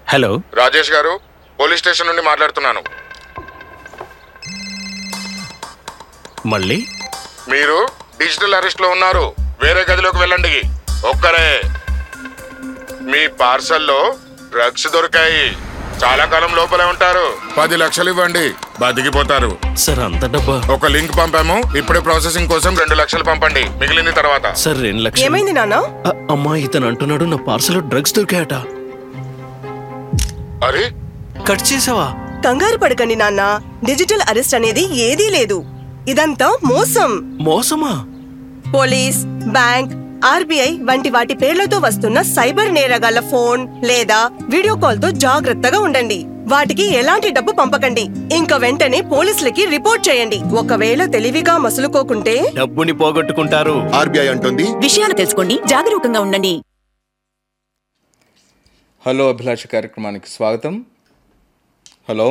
Hello Rajesh గారు police station నుండి మాట్లాడుతున్నాను మళ్ళీ మీరు డిజిటల్ అరెస్ట్ లో ఉన్నారు వేరే గదిలోకి వెళ్ళండి ఒక్కరే మీ పార్సల్లో డ్రగ్స్ దొరికాయి చాలా కాలం లోపలే ఉంటారు పది లక్షలు ఇవ్వండి బతికిపోతారు సార్ అంత డబ్బా ఒక లింక్ పంపాము ఇప్పుడే ప్రాసెసింగ్ కోసం రెండు లక్షలు పంపండి మిగిలింది తర్వాత సార్ రెండు లక్షలు ఏమైంది నాన్న అ- అమ్మా ఇతను అంటున్నాడు నా పార్సల్ డ్రగ్స్ దొరికాయట అరే కట్ చేసావా కంగారు పడకండి నాన్న డిజిటల్ అరెస్ట్ అనేది ఏదీ లేదు ఇదంతా మోసం మోసమా పోలీస్ బ్యాంక్ ఆర్బీఐ వంటి వాటి పేర్లతో వస్తున్న సైబర్ నేరగాళ్ల ఫోన్ లేదా వీడియో కాల్ తో జాగ్రత్తగా ఉండండి వాటికి ఎలాంటి డబ్బు పంపకండి ఇంకా వెంటనే పోలీసులకి రిపోర్ట్ చేయండి ఒకవేళ తెలివిగా మసులుకోకుంటే డబ్బుని పోగొట్టుకుంటారు ఆర్బీఐ అంటుంది విషయాలు తెలుసుకోండి జాగరూకంగా ఉండండి హలో అభిలాష కార్యక్రమానికి స్వాగతం హలో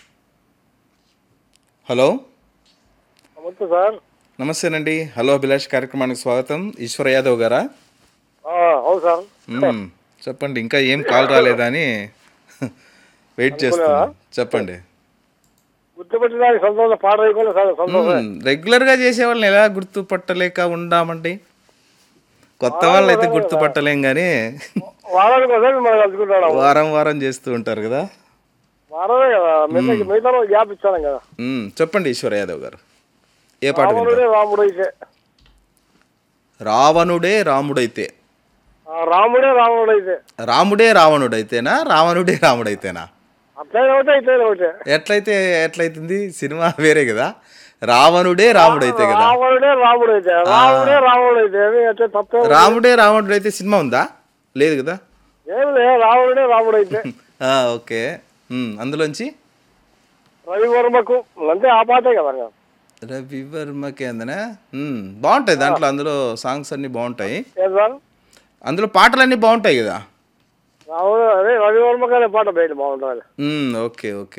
హలో నమస్తే సార్ నమస్తేనండి హలో అభిలాష్ కార్యక్రమానికి స్వాగతం ఈశ్వర యాదవ్ గారా ఆ, అవును సార్ మ్మ్. చెప్పండి ఇంకా ఏం కాల్ రాలేదా అని వెయిట్ చేస్తున్నా చెప్పండి గుర్తుపెట్టడానికి సంతోషం పాట అయిపోయింది సార్ సంతోషం మ్మ్. రెగ్యులర్గా చేసే వాళ్ళని ఎలా గుర్తుపట్టలేక ఉండామండి కొత్త వాళ్ళు అయితే గుర్తుపట్టలేం కానీ వారానికి ఒకసారి మనం కలుసుకుంటాం వారం వారం చేస్తూ ఉంటారు కదా వారమే కదా మిగతా మిగతా రోజు గ్యాప్ ఇచ్చాను కదా మ్మ్. చెప్పండి ఈశ్వర యాదవ్ గారు ఏ పాట వింటారు? రాముడే రాముడు అయితే రావణుడే రాముడైతే ఆ, రాముడే రాముడు అయితే రాముడే రావణుడైతేనా రావణుడే రాముడైతేనా అట్లయినా ఒకటే ఇట్లయినా ఒకటే ఎట్లయితే ఎట్లయితుంది సినిమా వేరే కదా రావణుడే రాముడైతే కదా రాముడే రాముడు అయితే రాముడే రాముడు అయితే ఏమి అంటే తప్పే రాముడే రావణుడైతే సినిమా ఉందా లేదు కదా ఏం లే రాముడే రాముడు అయితే ఆ, ఓకే ఉమ్, అందులోంచి రవివర్మకు అంతే ఆ పాటే కదా ఇంకా. రవివర్మకి అందనా ఉమ్, బాగుంటాయి దాంట్లో అందులో సాంగ్స్ అన్నీ బాగుంటాయి ఏం సార్ అందులో పాటలన్నీ బాగుంటాయి కదా రాముడు అదే రవివర్మకు అనే పాట బయట బాగుంటుంది ఉమ్, ఓకే ఓకే